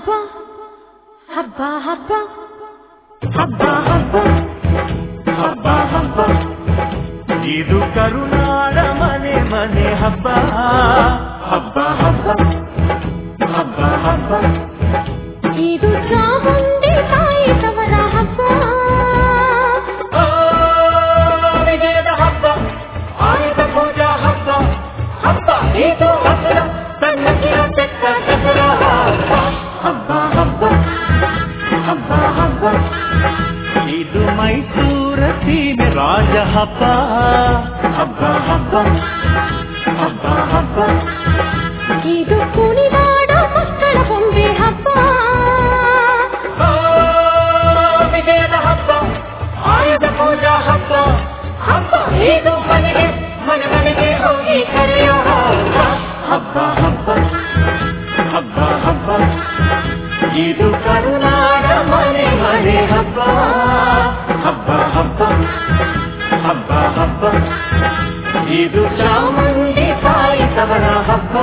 ಹಬ್ಬ ಹಬ್ಬ ಹಬ್ಬ ಹಬ್ಬ ಹಬ್ಬ ಹಬ್ಬ ಹಬ್ಬ ಇದು ಕರುನಾಡ ಮನೆ ಮನೆ ಹಬ್ಬ ಹಬ್ಬ ಹಬ್ಬ ಹಬ್ಬ ಹಬ್ಬ ಇದು ಚಾಮುಂಡಿ ತಾಯಿ ತವರ ಹಬ್ಬ ಆ, ವಿಜಯದ ಹಬ್ಬ ಆಯುಧ ಪೂಜಾ ಹಬ್ಬ ಹಬ್ಬ ಇದು ಹಬ್ಬ ತನ್ನ ಕಿರತೆಕ್ಕ ದಸರ ಹಬ್ಬ ಹಬ್ಬ ಹಬ್ಬ ಹಬ್ಬ ಹಬ್ಬ ಇದು ಮೈಸೂರ ಸೀಮೆ ರಾಜ ಹಬ್ಬ ಹಬ್ಬ ಹಬ್ಬ ಹಬ್ಬ ಹಬ್ಬ ಇದು ಕುಣಿದಾಡ ಮಕ್ಕಳ ಬೊಂಬೆ ಹಬ್ಬ ಆ, ವಿಜಯದ ಹಬ್ಬ ಆಯುಧ ಪೂಜಾ ಹಬ್ಬ ಹಬ್ಬ ಇದು ಮನೆಗೆ ಮನೆ ಮನೆಗೆ ಹೋಗಿ ಕರೆಯೋ ಹಬ್ಬ ಹಬ್ಬ ಹಬ್ಬ ಹಬ್ಬ ಹಬ್ಬ ಇದು ಕರುನಾಡ ಮನೆ ಮನೆ ಹಬ್ಬ ಹಬ್ಬ ಹಬ್ಬ ಹಬ್ಬ ಹಬ್ಬ ಇದು ಚಾಮುಂಡಿ ತಾಯಿ ತವರ ಹಬ್ಬ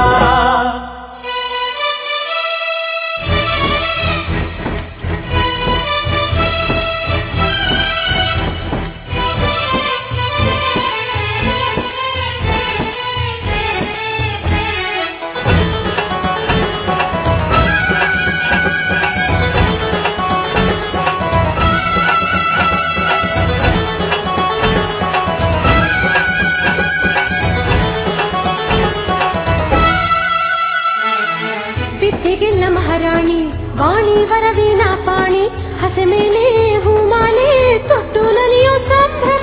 ಬಿತ್ತಿಗೆಲ್ಲ ಮಹಾರಾಣಿ ವಾಣಿ ವರವೀಣ ಪಾಣಿ ಹಸೆ ಮೇಲೆ ಹೂಮಾಲೆ ತೊಟ್ಟು ನಲಿಯೋ ಸಂಭ್ರಮ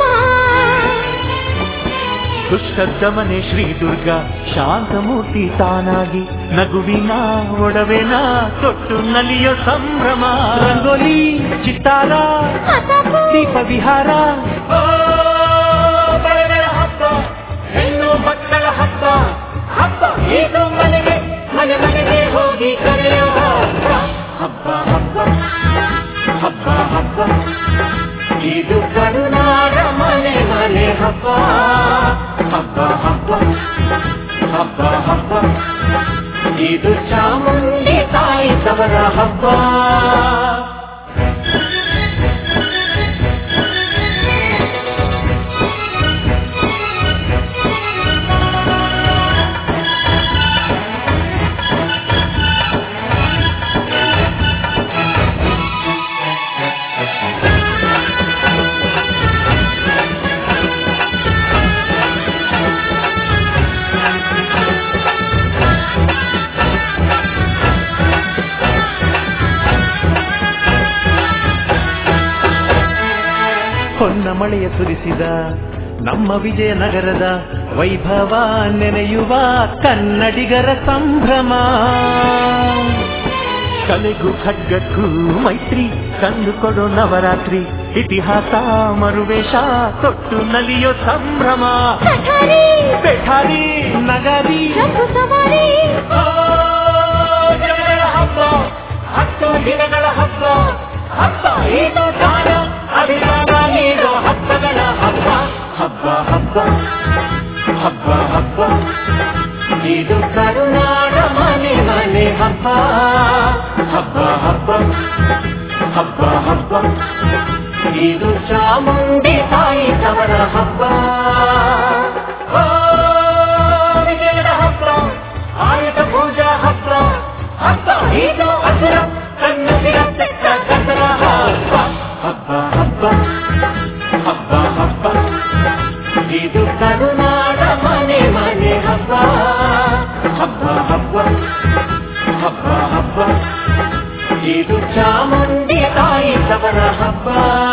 ದುಷ್ಟದಮನೆ ಶ್ರೀ ದುರ್ಗಾ ಶಾಂತಮೂರ್ತಿ ತಾನಾಗಿ ನಗುವಿನ ಒಡವೆನ ತೊಟ್ಟು ನಲಿಯೋ ಸಂಭ್ರಮ ರಂಗೋಲಿ ಚಿತ್ತಾರ ಮತಪು ದೀಪ ವಿಹಾರ ಬಳೆಗಳ ಹಬ್ಬ ಹೆಣ್ಣು ಮಕ್ಕಳ ಹಬ್ಬ ಹಬ್ಬ ಇದು ಮನೆಗೆ ಮನೆ ಮನೆಗೆ ಹೋಗಿ ಕರೆಯೋ ಹಬ್ಬ ಹಬ್ಬ ಹಬ್ಬ ಹಬ್ಬ ಇದು ಕರುನಾಡ ಮನೆ ಮನೆ ಹಬ್ಬ ಹಬ್ಬ ಹಬ್ಬ ಹಬ್ಬ ಹಬ್ಬ ಇದು ಚಾಮುಂಡಿ ತಾಯಿ ತವರ ಹಬ್ಬ ಹೊನ್ನ ಮಳೆಯ ಸುರಿಸಿದ ನಮ್ಮ ವಿಜಯನಗರದ ವೈಭವ ನೆನೆಯುವ ಕನ್ನಡಿಗರ ಸಂಭ್ರಮ ಕಲೆಗೂ ಖಡ್ಗಕ್ಕೂ ಮೈತ್ರಿ ತಂದು ಕೊಡೋ ನವರಾತ್ರಿ ಇತಿಹಾಸ ಮರುವೇಷ ತೊಟ್ಟು ನಲಿಯೋ ಸಂಭ್ರಮ ಕಠಾರಿ ಬೆಠಾರಿ ನಗರಿ ಜಂಬು ಸವಾರಿ ಆ, ಜನಗಳ ಹಬ್ಬ ಹತ್ತು ದಿನಗಳ ಹಬ್ಬ ಹಬ್ಬ ಇದು ದಾನ ಅಭಿಮಾನ ನೀಡೋ ಹಬ್ಬಗಳ ಹಬ್ಬ ಹಬ್ಬ ಹಬ್ಬ ಹಬ್ಬ ಹಬ್ಬ ಇದು ಕರುನಾಡ ಮನೆ ಮನೆ ಹಬ್ಬ ಹಬ್ಬ ಹಬ್ಬ ಹಬ್ಬ ಹಬ್ಬ ಇದು ಚಾಮುಂಡಿ ತಾಯಿ ತವರ ಹಬ್ಬ ಆ, ವಿಜಯದ ಹಬ್ಬ ಆಯುಧ ಪೂಜಾ ಹಬ್ಬ ಹಬ್ಬ ಇದು ಅಸುರ ಕನ್ನಡಿಗ ತೆಕ್ಕ ದಸರಾ ಹಬ್ಬ ಹಬ್ಬ ಹಬ್ಬ ಹಬ್ಬ ಹಬ್ಬ ಇದು ಕರುನಾಡ ಮನೆ ಮನೆ ಹಬ್ಬ ಹಬ್ಬ ಹಬ್ಬ ಹಬ್ಬ ಹಬ್ಬ ಇದು ಚಾಮುಂಡಿ ತಾಯಿ ತವರ ಹಬ್ಬ